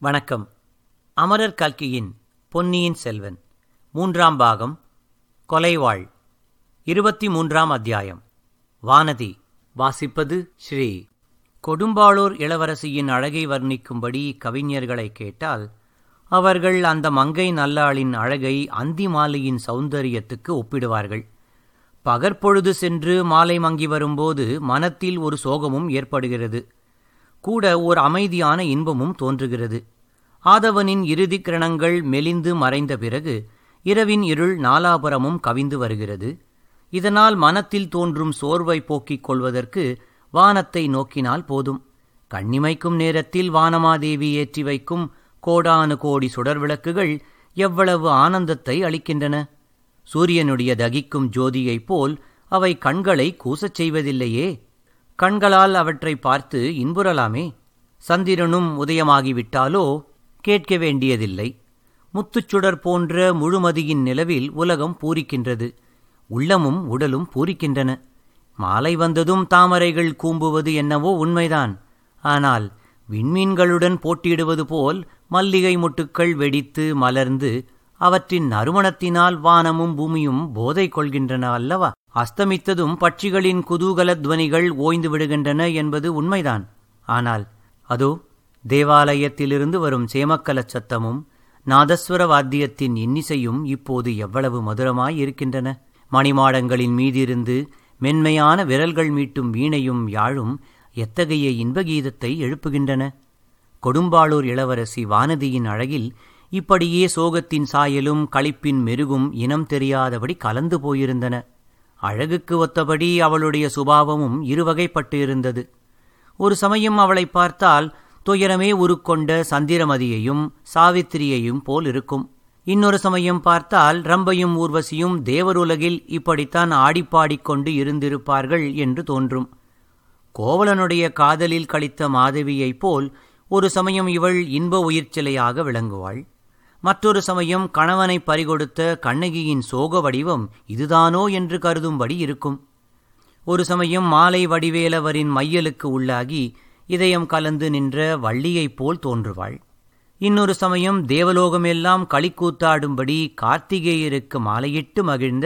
வணக்கம் அமரர் கல்கியின் பொன்னியின் செல்வன் மூன்றாம் பாகம் கொலைவாள் இருபத்தி மூன்றாம் அத்தியாயம் வானதி வாசிப்பது ஸ்ரீ கொடும்பாளூர் இளவரசியின் அழகை வர்ணிக்கும்படி கவிஞர்களை கேட்டால் அவர்கள் அந்த மங்கை நல்லாளின் அழகை அந்தி மாலையின் சௌந்தரியத்துக்கு ஒப்பிடுவார்கள் பகற்பொழுது சென்று மாலை மங்கி வரும்போது மனத்தில் ஒரு சோகமும் ஏற்படுகிறது கூட ஓர் அமைதியான இன்பமும் தோன்றுகிறது ஆதவனின் இறுதி கிரணங்கள் மெலிந்து மறைந்த பிறகு இரவின் இருள் நாலாபுரமும் கவிந்து வருகிறது இதனால் மனத்தில் தோன்றும் சோர்வை போக்கிக் கொள்வதற்கு வானத்தை நோக்கினால் போதும் கண்ணிமைக்கும் நேரத்தில் வானமாதேவி ஏற்றி வைக்கும் கோடானு கோடி சுடர் விளக்குகள் எவ்வளவு ஆனந்தத்தை அளிக்கின்றன சூரியனுடைய தகிக்கும் ஜோதியைப் போல் அவை கண்களை கூசச் செய்வதில்லையே கண்களால் அவற்றை பார்த்து இன்புறலாமே சந்திரனும் உதயமாகிவிட்டாலோ கேட்க வேண்டியதில்லை முத்துச்சுடர் போன்ற முழுமதியின் நிலவில் உலகம் பூரிக்கின்றது உள்ளமும் உடலும் பூரிக்கின்றன மாலை வந்ததும் தாமரைகள் கூம்புவது என்னவோ உண்மைதான் ஆனால் விண்மீன்களுடன் போட்டியிடுவது போல் மல்லிகை முட்டுக்கள் வெடித்து மலர்ந்து அவற்றின் நறுமணத்தினால் வானமும் பூமியும் போதை கொள்கின்றன அல்லவா அஸ்தமித்ததும் பட்சிகளின் குதூகல துவனிகள் ஓய்ந்து விடுகின்றன என்பது உண்மைதான் ஆனால் அதோ தேவாலயத்திலிருந்து வரும் சேமக்கலச் சத்தமும் நாதஸ்வர வாத்தியத்தின் இன்னிசையும் இப்போது எவ்வளவு மதுரமாய் இருக்கின்றன மணிமாடங்களின் மீதிருந்து மென்மையான விரல்கள் மீட்டும் வீணையும் யாழும் எத்தகைய இன்பகீதத்தை எழுப்புகின்றன கொடும்பாளூர் இளவரசி வானதியின் அழகில் இப்படியே சோகத்தின் சாயலும் களிப்பின் மெருகும் இனம் தெரியாதபடி கலந்து போயிருந்தன அழகுக்கு ஒத்தபடி அவளுடைய சுபாவமும் இருவகைப்பட்டு இருந்தது ஒரு சமயம் அவளை பார்த்தால் துயரமே உருக்கொண்ட சந்திரமதியையும் சாவித்திரியையும் போல் இருக்கும் இன்னொரு சமயம் பார்த்தால் ரம்பையும் ஊர்வசியும் தேவருலகில் இப்படித்தான் ஆடிப்பாடிக்கொண்டு இருந்திருப்பார்கள் என்று தோன்றும் கோவலனுடைய காதலில் கழித்த மாதவியைப் போல் ஒரு சமயம் இவள் இன்ப உயிர்ச்சிலையாக விளங்குவாள் மற்றொரு சமயம் கணவனை பறிகொடுத்த கண்ணகியின் சோக வடிவம் இதுதானோ என்று கருதும்படி இருக்கும் ஒரு சமயம் மாலை வடிவேலவரின் மையலுக்கு உள்ளாகி இதயம் கலந்து நின்ற வள்ளியைப் போல் தோன்றுவாள் இன்னொரு சமயம் தேவலோகமெல்லாம் களிக்கூத்தாடும்படி கார்த்திகேயருக்கு மாலையிட்டு மகிழ்ந்த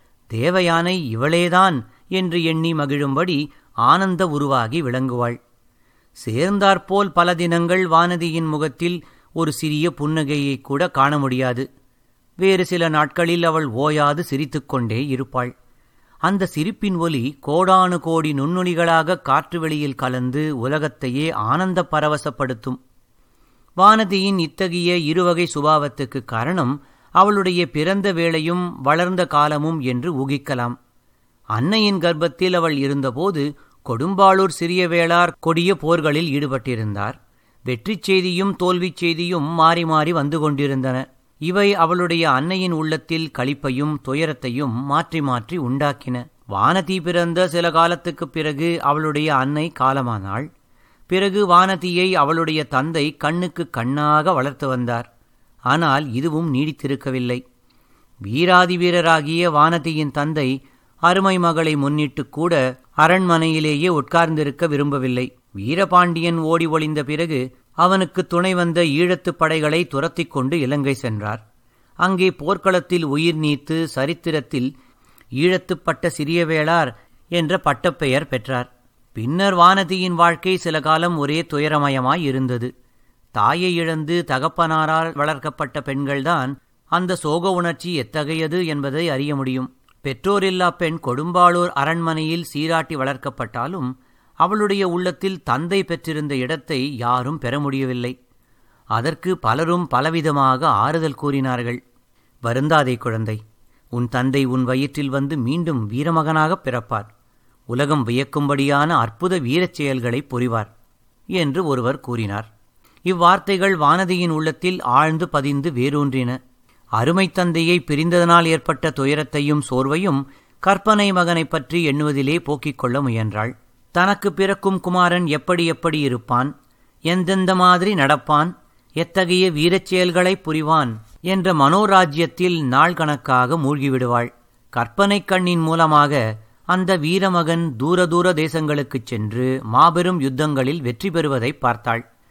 தேவயானை இவளேதான் என்று எண்ணி மகிழும்படி ஆனந்த உருவாகி விளங்குவாள் சேர்ந்தாற்போல் பல தினங்கள் வானதியின் முகத்தில் ஒரு சிறிய புன்னகையை கூட காண முடியாது வேறு சில நாட்களில் அவள் ஓயாது சிரித்துக்கொண்டே இருப்பாள் அந்த சிரிப்பின் ஒலி கோடானு கோடி நுண்ணுணிகளாக காற்று வெளியில் கலந்து உலகத்தையே ஆனந்த பரவசப்படுத்தும் வானதியின் இத்தகைய இருவகை சுபாவத்துக்கு காரணம் அவளுடைய பிறந்த வேளையும் வளர்ந்த காலமும் என்று ஊகிக்கலாம் அன்னையின் கர்ப்பத்தில் அவள் இருந்தபோது கொடும்பாளூர் சிறிய வேளார் கொடிய போர்களில் ஈடுபட்டிருந்தார் வெற்றிச் செய்தியும் தோல்விச் செய்தியும் மாறி மாறி வந்து கொண்டிருந்தன இவை அவளுடைய அன்னையின் உள்ளத்தில் களிப்பையும் துயரத்தையும் மாற்றி மாற்றி உண்டாக்கின வானதி பிறந்த சில காலத்துக்குப் பிறகு அவளுடைய அன்னை காலமானாள் பிறகு வானதியை அவளுடைய தந்தை கண்ணுக்கு கண்ணாக வளர்த்து வந்தார் ஆனால் இதுவும் நீடித்திருக்கவில்லை வீராதி வீரராகிய வானதியின் தந்தை அருமை மகளை முன்னிட்டு கூட அரண்மனையிலேயே உட்கார்ந்திருக்க விரும்பவில்லை வீரபாண்டியன் ஓடி ஒளிந்த பிறகு அவனுக்கு துணை வந்த ஈழத்துப் படைகளை துரத்திக் கொண்டு இலங்கை சென்றார் அங்கே போர்க்களத்தில் உயிர் நீத்து சரித்திரத்தில் ஈழத்துப்பட்ட சிறியவேளார் என்ற பட்டப்பெயர் பெற்றார் பின்னர் வானதியின் வாழ்க்கை சில காலம் ஒரே துயரமயமாய் இருந்தது தாயை இழந்து தகப்பனாரால் வளர்க்கப்பட்ட பெண்கள்தான் அந்த சோக உணர்ச்சி எத்தகையது என்பதை அறிய முடியும் பெற்றோரில்லா பெண் கொடும்பாளூர் அரண்மனையில் சீராட்டி வளர்க்கப்பட்டாலும் அவளுடைய உள்ளத்தில் தந்தை பெற்றிருந்த இடத்தை யாரும் பெற முடியவில்லை அதற்கு பலரும் பலவிதமாக ஆறுதல் கூறினார்கள் வருந்தாதே குழந்தை உன் தந்தை உன் வயிற்றில் வந்து மீண்டும் வீரமகனாகப் பிறப்பார் உலகம் வியக்கும்படியான அற்புத வீரச் செயல்களை புரிவார் என்று ஒருவர் கூறினார் இவ்வார்த்தைகள் வானதியின் உள்ளத்தில் ஆழ்ந்து பதிந்து வேரூன்றின அருமை தந்தையை பிரிந்ததனால் ஏற்பட்ட துயரத்தையும் சோர்வையும் கற்பனை மகனைப் பற்றி எண்ணுவதிலே போக்கிக் கொள்ள முயன்றாள் தனக்கு பிறக்கும் குமாரன் எப்படி எப்படி இருப்பான் எந்தெந்த மாதிரி நடப்பான் எத்தகைய வீரச் செயல்களைப் புரிவான் என்ற மனோராஜ்யத்தில் நாள் கணக்காக மூழ்கிவிடுவாள் கற்பனை கண்ணின் மூலமாக அந்த வீரமகன் தூர தூர தேசங்களுக்குச் சென்று மாபெரும் யுத்தங்களில் வெற்றி பெறுவதைப் பார்த்தாள்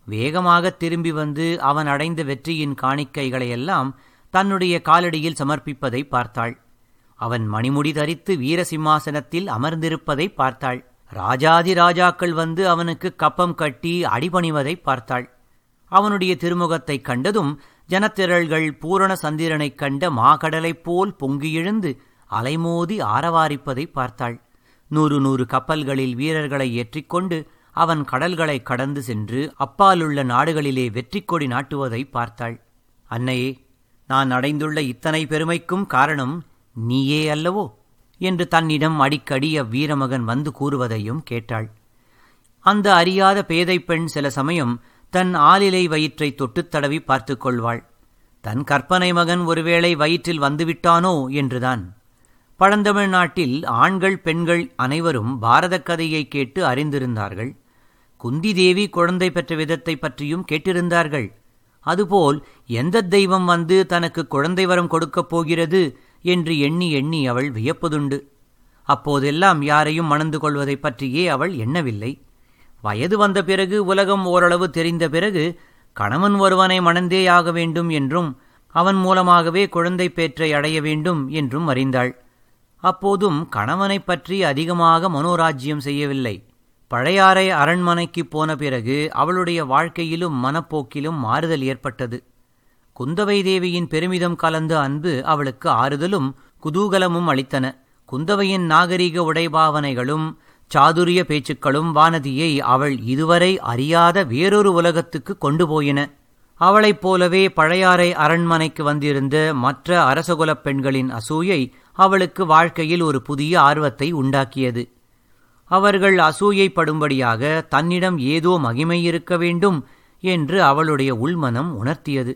வேகமாக திரும்பி வந்து அவன் அடைந்த வெற்றியின் காணிக்கைகளையெல்லாம் தன்னுடைய காலடியில் சமர்ப்பிப்பதை பார்த்தாள் அவன் மணிமுடி தரித்து வீர சிம்மாசனத்தில் அமர்ந்திருப்பதை பார்த்தாள் ராஜாதி ராஜாக்கள் வந்து அவனுக்கு கப்பம் கட்டி அடிபணிவதை பார்த்தாள் அவனுடைய திருமுகத்தைக் கண்டதும் ஜனத்திரள்கள் பூரண சந்திரனைக் கண்ட மாகடலைப் போல் பொங்கி எழுந்து அலைமோதி ஆரவாரிப்பதை பார்த்தாள் நூறு நூறு கப்பல்களில் வீரர்களை ஏற்றிக்கொண்டு அவன் கடல்களை கடந்து சென்று அப்பாலுள்ள நாடுகளிலே வெற்றி கொடி நாட்டுவதை பார்த்தாள் அன்னையே நான் அடைந்துள்ள இத்தனை பெருமைக்கும் காரணம் நீயே அல்லவோ என்று தன்னிடம் அடிக்கடி அவ்வீரமகன் வந்து கூறுவதையும் கேட்டாள் அந்த அறியாத பேதை பெண் சில சமயம் தன் ஆளிலை வயிற்றை தொட்டுத் தடவி பார்த்துக் கொள்வாள் தன் கற்பனை மகன் ஒருவேளை வயிற்றில் வந்துவிட்டானோ என்றுதான் பழந்தமிழ் நாட்டில் ஆண்கள் பெண்கள் அனைவரும் பாரதக் கதையை கேட்டு அறிந்திருந்தார்கள் குந்தி தேவி குழந்தை பெற்ற விதத்தை பற்றியும் கேட்டிருந்தார்கள் அதுபோல் எந்த தெய்வம் வந்து தனக்கு குழந்தை வரம் கொடுக்கப் போகிறது என்று எண்ணி எண்ணி அவள் வியப்பதுண்டு அப்போதெல்லாம் யாரையும் மணந்து கொள்வதைப் பற்றியே அவள் எண்ணவில்லை வயது வந்த பிறகு உலகம் ஓரளவு தெரிந்த பிறகு கணவன் ஒருவனை மணந்தேயாக வேண்டும் என்றும் அவன் மூலமாகவே குழந்தை பேற்றை அடைய வேண்டும் என்றும் அறிந்தாள் அப்போதும் கணவனைப் பற்றி அதிகமாக மனோராஜ்யம் செய்யவில்லை பழையாறை அரண்மனைக்குப் போன பிறகு அவளுடைய வாழ்க்கையிலும் மனப்போக்கிலும் மாறுதல் ஏற்பட்டது குந்தவை தேவியின் பெருமிதம் கலந்த அன்பு அவளுக்கு ஆறுதலும் குதூகலமும் அளித்தன குந்தவையின் நாகரிக உடைபாவனைகளும் சாதுரிய பேச்சுக்களும் வானதியை அவள் இதுவரை அறியாத வேறொரு உலகத்துக்கு கொண்டு போயின அவளைப் போலவே பழையாறை அரண்மனைக்கு வந்திருந்த மற்ற அரசகுலப் பெண்களின் அசூயை அவளுக்கு வாழ்க்கையில் ஒரு புதிய ஆர்வத்தை உண்டாக்கியது அவர்கள் அசூயைப்படும்படியாக தன்னிடம் ஏதோ மகிமை இருக்க வேண்டும் என்று அவளுடைய உள்மனம் உணர்த்தியது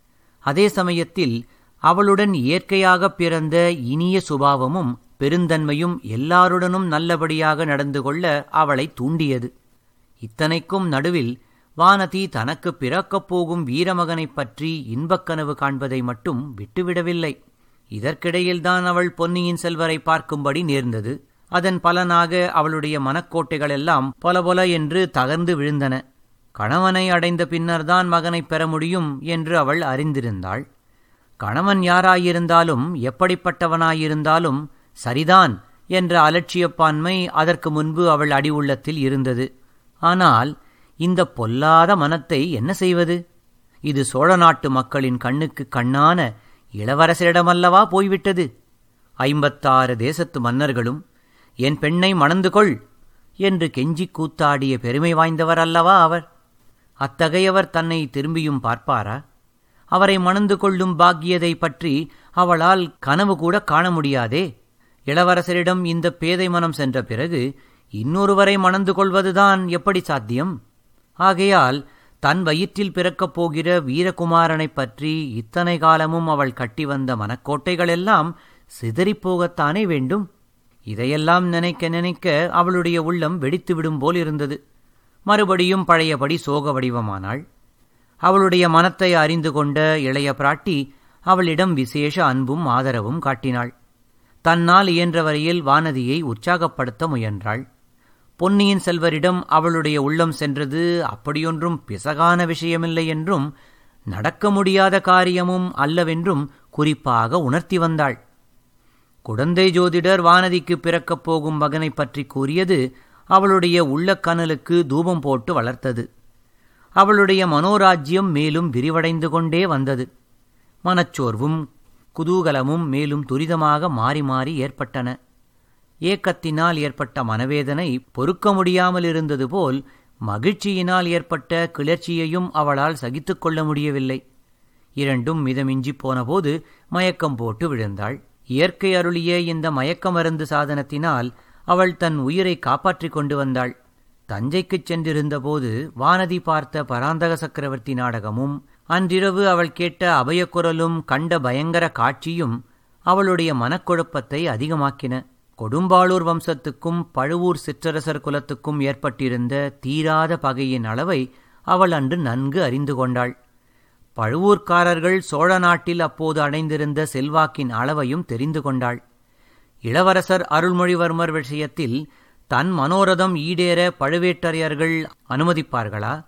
அதே சமயத்தில் அவளுடன் இயற்கையாகப் பிறந்த இனிய சுபாவமும் பெருந்தன்மையும் எல்லாருடனும் நல்லபடியாக நடந்து கொள்ள அவளை தூண்டியது இத்தனைக்கும் நடுவில் வானதி தனக்கு பிறக்கப் போகும் வீரமகனைப் பற்றி இன்பக்கனவு காண்பதை மட்டும் விட்டுவிடவில்லை இதற்கிடையில்தான் அவள் பொன்னியின் செல்வரை பார்க்கும்படி நேர்ந்தது அதன் பலனாக அவளுடைய மனக்கோட்டைகளெல்லாம் பொல பொல என்று தகர்ந்து விழுந்தன கணவனை அடைந்த பின்னர்தான் மகனைப் பெற முடியும் என்று அவள் அறிந்திருந்தாள் கணவன் யாராயிருந்தாலும் எப்படிப்பட்டவனாயிருந்தாலும் சரிதான் என்ற அலட்சியப்பான்மை அதற்கு முன்பு அவள் அடி உள்ளத்தில் இருந்தது ஆனால் இந்த பொல்லாத மனத்தை என்ன செய்வது இது சோழ நாட்டு மக்களின் கண்ணுக்கு கண்ணான இளவரசரிடமல்லவா போய்விட்டது ஐம்பத்தாறு தேசத்து மன்னர்களும் என் பெண்ணை மணந்து கொள் என்று கெஞ்சி கூத்தாடிய பெருமை வாய்ந்தவர் அல்லவா அவர் அத்தகையவர் தன்னை திரும்பியும் பார்ப்பாரா அவரை மணந்து கொள்ளும் பாக்கியதை பற்றி அவளால் கனவு கூட காண முடியாதே இளவரசரிடம் இந்த பேதை மனம் சென்ற பிறகு இன்னொருவரை மணந்து கொள்வதுதான் எப்படி சாத்தியம் ஆகையால் தன் வயிற்றில் பிறக்கப் போகிற வீரகுமாரனைப் பற்றி இத்தனை காலமும் அவள் கட்டி வந்த மனக்கோட்டைகளெல்லாம் சிதறிப்போகத்தானே வேண்டும் இதையெல்லாம் நினைக்க நினைக்க அவளுடைய உள்ளம் வெடித்துவிடும் போல் இருந்தது மறுபடியும் பழையபடி சோக வடிவமானாள் அவளுடைய மனத்தை அறிந்து கொண்ட இளைய பிராட்டி அவளிடம் விசேஷ அன்பும் ஆதரவும் காட்டினாள் தன்னால் இயன்ற வரையில் வானதியை உற்சாகப்படுத்த முயன்றாள் பொன்னியின் செல்வரிடம் அவளுடைய உள்ளம் சென்றது அப்படியொன்றும் பிசகான விஷயமில்லை என்றும் நடக்க முடியாத காரியமும் அல்லவென்றும் குறிப்பாக உணர்த்தி வந்தாள் குடந்தை ஜோதிடர் வானதிக்கு பிறக்கப் போகும் மகனைப் பற்றி கூறியது அவளுடைய உள்ளக்கனலுக்கு தூபம் போட்டு வளர்த்தது அவளுடைய மனோராஜ்யம் மேலும் விரிவடைந்து கொண்டே வந்தது மனச்சோர்வும் குதூகலமும் மேலும் துரிதமாக மாறி மாறி ஏற்பட்டன ஏக்கத்தினால் ஏற்பட்ட மனவேதனை பொறுக்க முடியாமல் இருந்தது போல் மகிழ்ச்சியினால் ஏற்பட்ட கிளர்ச்சியையும் அவளால் சகித்துக் கொள்ள முடியவில்லை இரண்டும் மிதமிஞ்சிப் போனபோது மயக்கம் போட்டு விழுந்தாள் இயற்கை அருளிய இந்த மயக்க மருந்து சாதனத்தினால் அவள் தன் உயிரை காப்பாற்றிக் கொண்டு வந்தாள் தஞ்சைக்குச் சென்றிருந்தபோது வானதி பார்த்த பராந்தக சக்கரவர்த்தி நாடகமும் அன்றிரவு அவள் கேட்ட அபயக்குரலும் கண்ட பயங்கர காட்சியும் அவளுடைய மனக்குழப்பத்தை அதிகமாக்கின கொடும்பாளூர் வம்சத்துக்கும் பழுவூர் சிற்றரசர் குலத்துக்கும் ஏற்பட்டிருந்த தீராத பகையின் அளவை அவள் அன்று நன்கு அறிந்து கொண்டாள் பழுவூர்க்காரர்கள் சோழ நாட்டில் அப்போது அடைந்திருந்த செல்வாக்கின் அளவையும் தெரிந்து கொண்டாள் இளவரசர் அருள்மொழிவர்மர் விஷயத்தில் தன் மனோரதம் ஈடேற பழுவேட்டரையர்கள் அனுமதிப்பார்களா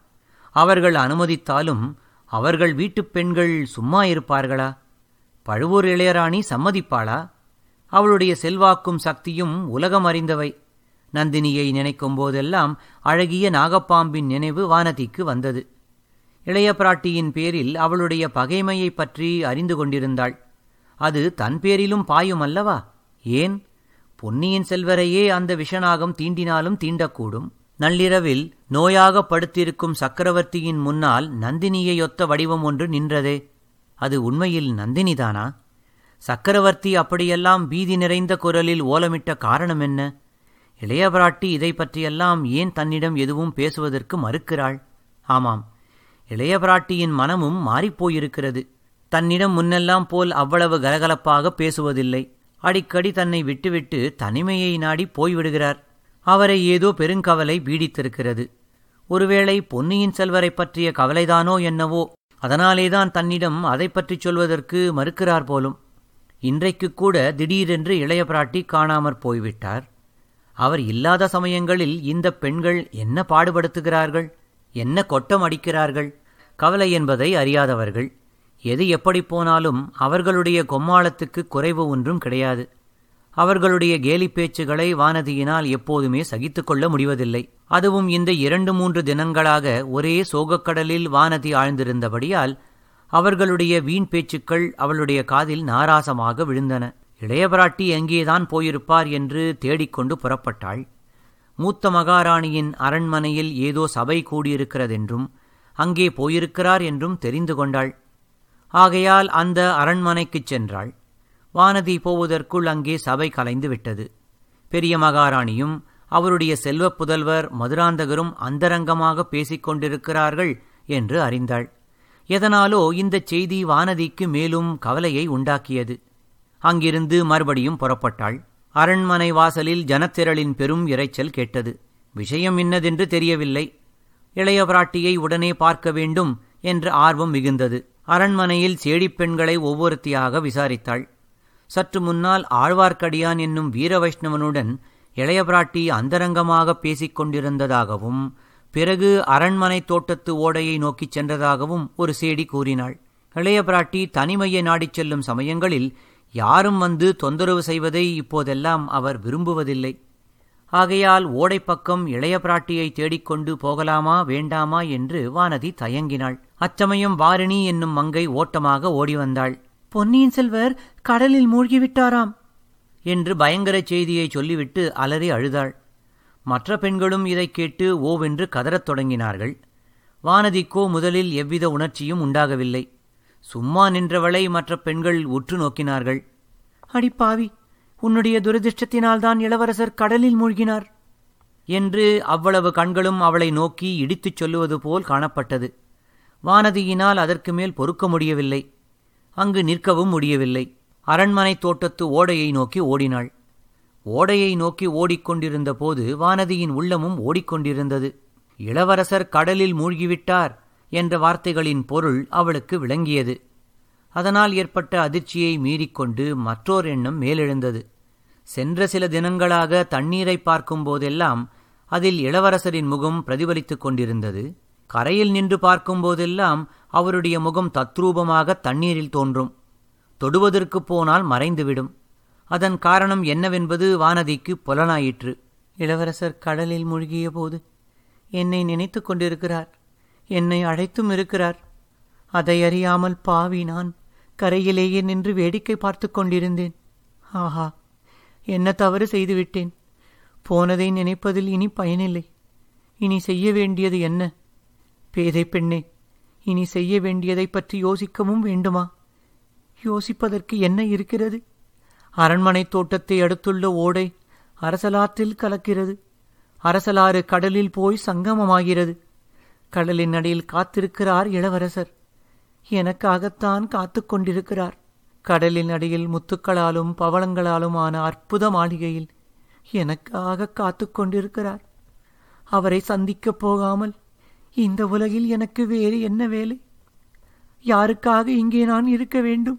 அவர்கள் அனுமதித்தாலும் அவர்கள் வீட்டுப் பெண்கள் சும்மா இருப்பார்களா பழுவூர் இளையராணி சம்மதிப்பாளா அவளுடைய செல்வாக்கும் சக்தியும் உலகம் அறிந்தவை நந்தினியை நினைக்கும் போதெல்லாம் அழகிய நாகப்பாம்பின் நினைவு வானதிக்கு வந்தது இளைய பிராட்டியின் பேரில் அவளுடைய பகைமையைப் பற்றி அறிந்து கொண்டிருந்தாள் அது தன் பேரிலும் பாயும் அல்லவா ஏன் பொன்னியின் செல்வரையே அந்த விஷநாகம் தீண்டினாலும் தீண்டக்கூடும் நள்ளிரவில் நோயாக படுத்திருக்கும் சக்கரவர்த்தியின் முன்னால் நந்தினியையொத்த வடிவம் ஒன்று நின்றதே அது உண்மையில் நந்தினிதானா சக்கரவர்த்தி அப்படியெல்லாம் பீதி நிறைந்த குரலில் ஓலமிட்ட காரணம் என்ன இளைய பிராட்டி இதை பற்றியெல்லாம் ஏன் தன்னிடம் எதுவும் பேசுவதற்கு மறுக்கிறாள் ஆமாம் இளைய பிராட்டியின் மனமும் மாறிப்போயிருக்கிறது தன்னிடம் முன்னெல்லாம் போல் அவ்வளவு கலகலப்பாக பேசுவதில்லை அடிக்கடி தன்னை விட்டுவிட்டு தனிமையை நாடி போய்விடுகிறார் அவரை ஏதோ பெருங்கவலை பீடித்திருக்கிறது ஒருவேளை பொன்னியின் செல்வரைப் பற்றிய கவலைதானோ என்னவோ அதனாலேதான் தன்னிடம் அதை பற்றிச் சொல்வதற்கு மறுக்கிறார் போலும் இன்றைக்கு கூட திடீரென்று இளைய பிராட்டி காணாமற் போய்விட்டார் அவர் இல்லாத சமயங்களில் இந்த பெண்கள் என்ன பாடுபடுத்துகிறார்கள் என்ன கொட்டம் அடிக்கிறார்கள் கவலை என்பதை அறியாதவர்கள் எது எப்படி போனாலும் அவர்களுடைய கொம்மாளத்துக்கு குறைவு ஒன்றும் கிடையாது அவர்களுடைய கேலி பேச்சுகளை வானதியினால் எப்போதுமே சகித்து கொள்ள முடிவதில்லை அதுவும் இந்த இரண்டு மூன்று தினங்களாக ஒரே சோகக்கடலில் வானதி ஆழ்ந்திருந்தபடியால் அவர்களுடைய வீண் பேச்சுக்கள் அவளுடைய காதில் நாராசமாக விழுந்தன இளையபிராட்டி எங்கேதான் போயிருப்பார் என்று தேடிக்கொண்டு புறப்பட்டாள் மூத்த மகாராணியின் அரண்மனையில் ஏதோ சபை கூடியிருக்கிறதென்றும் அங்கே போயிருக்கிறார் என்றும் தெரிந்து கொண்டாள் ஆகையால் அந்த அரண்மனைக்குச் சென்றாள் வானதி போவதற்குள் அங்கே சபை கலைந்து விட்டது பெரிய மகாராணியும் அவருடைய செல்வப் புதல்வர் மதுராந்தகரும் அந்தரங்கமாக பேசிக் கொண்டிருக்கிறார்கள் என்று அறிந்தாள் எதனாலோ இந்தச் செய்தி வானதிக்கு மேலும் கவலையை உண்டாக்கியது அங்கிருந்து மறுபடியும் புறப்பட்டாள் அரண்மனை வாசலில் ஜனத்திரளின் பெரும் இரைச்சல் கேட்டது விஷயம் இன்னதென்று தெரியவில்லை இளைய பிராட்டியை உடனே பார்க்க வேண்டும் என்ற ஆர்வம் மிகுந்தது அரண்மனையில் சேடிப் பெண்களை ஒவ்வொருத்தியாக விசாரித்தாள் சற்று முன்னால் ஆழ்வார்க்கடியான் என்னும் வீர வைஷ்ணவனுடன் இளைய பிராட்டி அந்தரங்கமாக பேசிக் கொண்டிருந்ததாகவும் பிறகு அரண்மனை தோட்டத்து ஓடையை நோக்கிச் சென்றதாகவும் ஒரு சேடி கூறினாள் இளைய பிராட்டி தனிமையை நாடிச் செல்லும் சமயங்களில் யாரும் வந்து தொந்தரவு செய்வதை இப்போதெல்லாம் அவர் விரும்புவதில்லை ஆகையால் ஓடைப்பக்கம் இளைய பிராட்டியை தேடிக்கொண்டு போகலாமா வேண்டாமா என்று வானதி தயங்கினாள் அச்சமயம் வாரிணி என்னும் மங்கை ஓட்டமாக ஓடி வந்தாள் பொன்னியின் செல்வர் கடலில் மூழ்கிவிட்டாராம் என்று பயங்கர செய்தியை சொல்லிவிட்டு அலறி அழுதாள் மற்ற பெண்களும் இதைக் கேட்டு ஓவென்று கதறத் தொடங்கினார்கள் வானதிக்கோ முதலில் எவ்வித உணர்ச்சியும் உண்டாகவில்லை சும்மா நின்றவளை மற்ற பெண்கள் உற்று நோக்கினார்கள் அடிப்பாவி உன்னுடைய துரதிருஷ்டத்தினால்தான் இளவரசர் கடலில் மூழ்கினார் என்று அவ்வளவு கண்களும் அவளை நோக்கி இடித்துச் சொல்லுவது போல் காணப்பட்டது வானதியினால் அதற்கு மேல் பொறுக்க முடியவில்லை அங்கு நிற்கவும் முடியவில்லை அரண்மனை தோட்டத்து ஓடையை நோக்கி ஓடினாள் ஓடையை நோக்கி ஓடிக்கொண்டிருந்த போது வானதியின் உள்ளமும் ஓடிக்கொண்டிருந்தது இளவரசர் கடலில் மூழ்கிவிட்டார் என்ற வார்த்தைகளின் பொருள் அவளுக்கு விளங்கியது அதனால் ஏற்பட்ட அதிர்ச்சியை மீறிக்கொண்டு மற்றோர் எண்ணம் மேலெழுந்தது சென்ற சில தினங்களாக தண்ணீரை பார்க்கும் போதெல்லாம் அதில் இளவரசரின் முகம் பிரதிபலித்துக் கொண்டிருந்தது கரையில் நின்று பார்க்கும் போதெல்லாம் அவருடைய முகம் தத்ரூபமாக தண்ணீரில் தோன்றும் தொடுவதற்குப் போனால் மறைந்துவிடும் அதன் காரணம் என்னவென்பது வானதிக்கு புலனாயிற்று இளவரசர் கடலில் மூழ்கிய போது என்னை நினைத்துக் கொண்டிருக்கிறார் என்னை அழைத்தும் இருக்கிறார் அதை அறியாமல் பாவி நான் கரையிலேயே நின்று வேடிக்கை பார்த்து கொண்டிருந்தேன் ஆஹா என்ன தவறு செய்துவிட்டேன் போனதை நினைப்பதில் இனி பயனில்லை இனி செய்ய வேண்டியது என்ன பேதை பெண்ணே இனி செய்ய வேண்டியதைப் பற்றி யோசிக்கவும் வேண்டுமா யோசிப்பதற்கு என்ன இருக்கிறது அரண்மனை தோட்டத்தை அடுத்துள்ள ஓடை அரசலாற்றில் கலக்கிறது அரசலாறு கடலில் போய் சங்கமமாகிறது கடலின் அடியில் காத்திருக்கிறார் இளவரசர் எனக்காகத்தான் காத்து கொண்டிருக்கிறார் கடலின் அடியில் முத்துக்களாலும் பவளங்களாலும் ஆன அற்புத மாளிகையில் எனக்காக காத்து கொண்டிருக்கிறார் அவரை சந்திக்கப் போகாமல் இந்த உலகில் எனக்கு வேறு என்ன வேலை யாருக்காக இங்கே நான் இருக்க வேண்டும்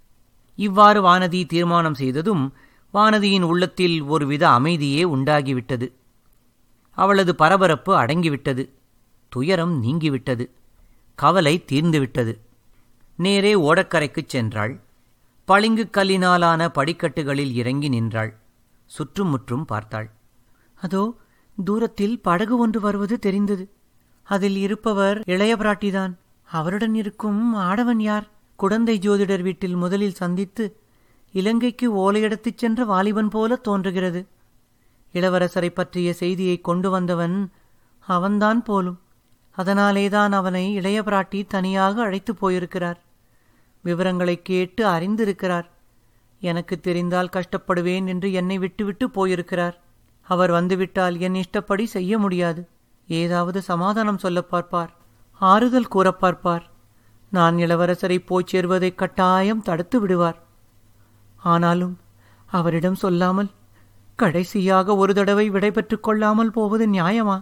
இவ்வாறு வானதி தீர்மானம் செய்ததும் வானதியின் உள்ளத்தில் ஒருவித அமைதியே உண்டாகிவிட்டது அவளது பரபரப்பு அடங்கிவிட்டது துயரம் நீங்கிவிட்டது கவலை தீர்ந்துவிட்டது நேரே ஓடக்கரைக்குச் சென்றாள் பளிங்கு கல்லினாலான படிக்கட்டுகளில் இறங்கி நின்றாள் சுற்றுமுற்றும் பார்த்தாள் அதோ தூரத்தில் படகு ஒன்று வருவது தெரிந்தது அதில் இருப்பவர் இளைய பிராட்டிதான் அவருடன் இருக்கும் ஆடவன் யார் குடந்தை ஜோதிடர் வீட்டில் முதலில் சந்தித்து இலங்கைக்கு ஓலையெடுத்துச் சென்ற வாலிபன் போல தோன்றுகிறது இளவரசரை பற்றிய செய்தியை கொண்டு வந்தவன் அவன்தான் போலும் அதனாலேதான் அவனை இளைய பிராட்டி தனியாக அழைத்து போயிருக்கிறார் விவரங்களை கேட்டு அறிந்திருக்கிறார் எனக்கு தெரிந்தால் கஷ்டப்படுவேன் என்று என்னை விட்டுவிட்டு போயிருக்கிறார் அவர் வந்துவிட்டால் என் இஷ்டப்படி செய்ய முடியாது ஏதாவது சமாதானம் சொல்லப் பார்ப்பார் ஆறுதல் கூறப் பார்ப்பார் நான் இளவரசரை போய்ச் சேர்வதை கட்டாயம் தடுத்து விடுவார் ஆனாலும் அவரிடம் சொல்லாமல் கடைசியாக ஒரு தடவை விடைபெற்றுக் கொள்ளாமல் போவது நியாயமா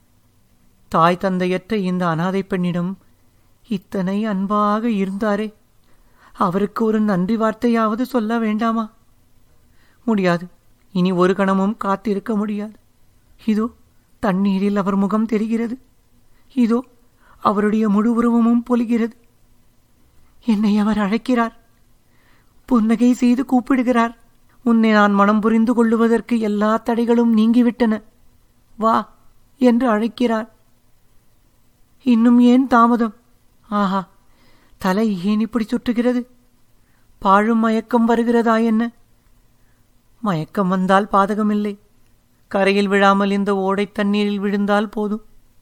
தாய் தந்தையற்ற இந்த அனாதை பெண்ணிடம் இத்தனை அன்பாக இருந்தாரே அவருக்கு ஒரு நன்றி வார்த்தையாவது சொல்ல வேண்டாமா முடியாது இனி ஒரு கணமும் காத்திருக்க முடியாது இதோ தண்ணீரில் அவர் முகம் தெரிகிறது இதோ அவருடைய முழு உருவமும் பொலிகிறது என்னை அவர் அழைக்கிறார் புன்னகை செய்து கூப்பிடுகிறார் உன்னை நான் மனம் புரிந்து கொள்ளுவதற்கு எல்லா தடைகளும் நீங்கிவிட்டன வா என்று அழைக்கிறார் இன்னும் ஏன் தாமதம் ஆஹா தலை ஏன் இப்படி சுற்றுகிறது பாழும் மயக்கம் வருகிறதா என்ன மயக்கம் வந்தால் பாதகமில்லை கரையில் விழாமல் இந்த ஓடைத் தண்ணீரில் விழுந்தால் போதும்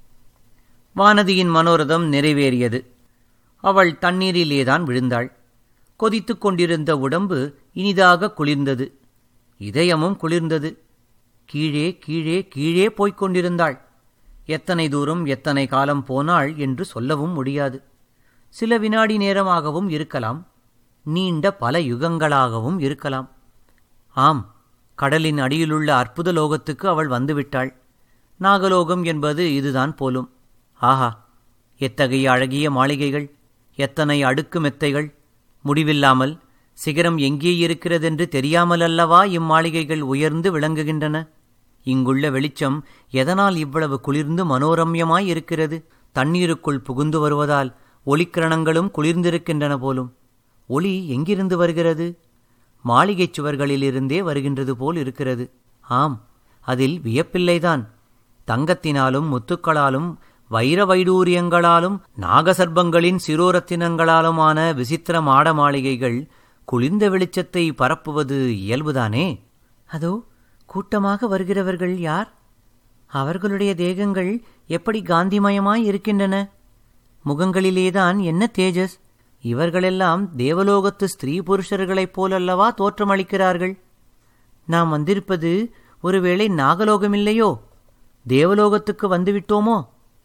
வானதியின் மனோரதம் நிறைவேறியது அவள் தண்ணீரிலேதான் விழுந்தாள் கொதித்துக் கொண்டிருந்த உடம்பு இனிதாக குளிர்ந்தது இதயமும் குளிர்ந்தது கீழே கீழே கீழே போய்க் கொண்டிருந்தாள் எத்தனை தூரம் எத்தனை காலம் போனாள் என்று சொல்லவும் முடியாது சில வினாடி நேரமாகவும் இருக்கலாம் நீண்ட பல யுகங்களாகவும் இருக்கலாம் ஆம் கடலின் அடியிலுள்ள அற்புத லோகத்துக்கு அவள் வந்துவிட்டாள் நாகலோகம் என்பது இதுதான் போலும் ஆஹா எத்தகைய அழகிய மாளிகைகள் எத்தனை அடுக்கு மெத்தைகள் முடிவில்லாமல் சிகரம் எங்கே இருக்கிறதென்று தெரியாமல் அல்லவா இம்மாளிகைகள் உயர்ந்து விளங்குகின்றன இங்குள்ள வெளிச்சம் எதனால் இவ்வளவு குளிர்ந்து மனோரம்யமாய் இருக்கிறது தண்ணீருக்குள் புகுந்து வருவதால் ஒளிக்கிரணங்களும் குளிர்ந்திருக்கின்றன போலும் ஒளி எங்கிருந்து வருகிறது மாளிகைச் சுவர்களிலிருந்தே வருகின்றது போல் இருக்கிறது ஆம் அதில் வியப்பில்லைதான் தங்கத்தினாலும் முத்துக்களாலும் வைர வைடூரியங்களாலும் நாகசர்ப்பங்களின் சிரோரத்தினங்களாலுமான விசித்திர மாட மாளிகைகள் குளிர்ந்த வெளிச்சத்தை பரப்புவது இயல்புதானே அதோ கூட்டமாக வருகிறவர்கள் யார் அவர்களுடைய தேகங்கள் எப்படி காந்திமயமாய் இருக்கின்றன முகங்களிலேதான் என்ன தேஜஸ் இவர்களெல்லாம் தேவலோகத்து ஸ்திரீ புருஷர்களைப் போலல்லவா தோற்றமளிக்கிறார்கள் நாம் வந்திருப்பது ஒருவேளை நாகலோகமில்லையோ தேவலோகத்துக்கு வந்துவிட்டோமோ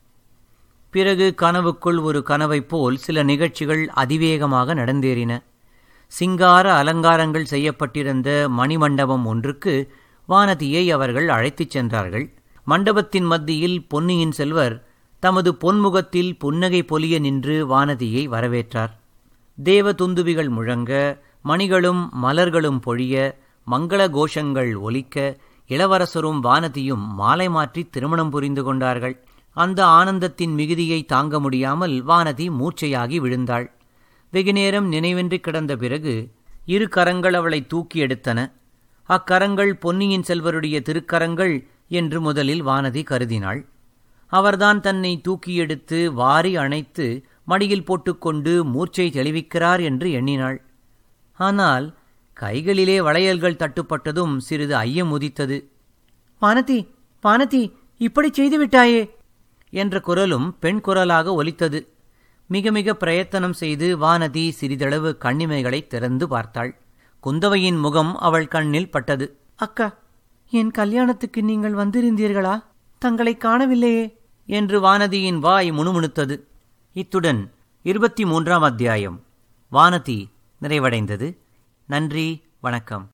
பிறகு கனவுக்குள் ஒரு கனவைப் போல் சில நிகழ்ச்சிகள் அதிவேகமாக நடந்தேறின சிங்கார அலங்காரங்கள் செய்யப்பட்டிருந்த மணிமண்டபம் ஒன்றுக்கு வானதியை அவர்கள் அழைத்துச் சென்றார்கள் மண்டபத்தின் மத்தியில் பொன்னியின் செல்வர் தமது பொன்முகத்தில் புன்னகை பொலிய நின்று வானதியை வரவேற்றார் தேவ துந்துபிகள் முழங்க மணிகளும் மலர்களும் பொழிய மங்கள கோஷங்கள் ஒலிக்க இளவரசரும் வானதியும் மாலை மாற்றி திருமணம் புரிந்து கொண்டார்கள் அந்த ஆனந்தத்தின் மிகுதியை தாங்க முடியாமல் வானதி மூர்ச்சையாகி விழுந்தாள் வெகுநேரம் நினைவின்றி கிடந்த பிறகு இரு கரங்கள் அவளை தூக்கி எடுத்தன அக்கரங்கள் பொன்னியின் செல்வருடைய திருக்கரங்கள் என்று முதலில் வானதி கருதினாள் அவர்தான் தன்னை தூக்கி எடுத்து வாரி அணைத்து மடியில் போட்டுக்கொண்டு மூர்ச்சை தெளிவிக்கிறார் என்று எண்ணினாள் ஆனால் கைகளிலே வளையல்கள் தட்டுப்பட்டதும் சிறிது ஐயம் உதித்தது வானதி வானதி இப்படி செய்துவிட்டாயே என்ற குரலும் பெண் குரலாக ஒலித்தது மிக மிக பிரயத்தனம் செய்து வானதி சிறிதளவு கண்ணிமைகளை திறந்து பார்த்தாள் குந்தவையின் முகம் அவள் கண்ணில் பட்டது அக்கா என் கல்யாணத்துக்கு நீங்கள் வந்திருந்தீர்களா தங்களை காணவில்லையே என்று வானதியின் வாய் முணுமுணுத்தது இத்துடன் இருபத்தி மூன்றாம் அத்தியாயம் வானதி நிறைவடைந்தது நன்றி வணக்கம்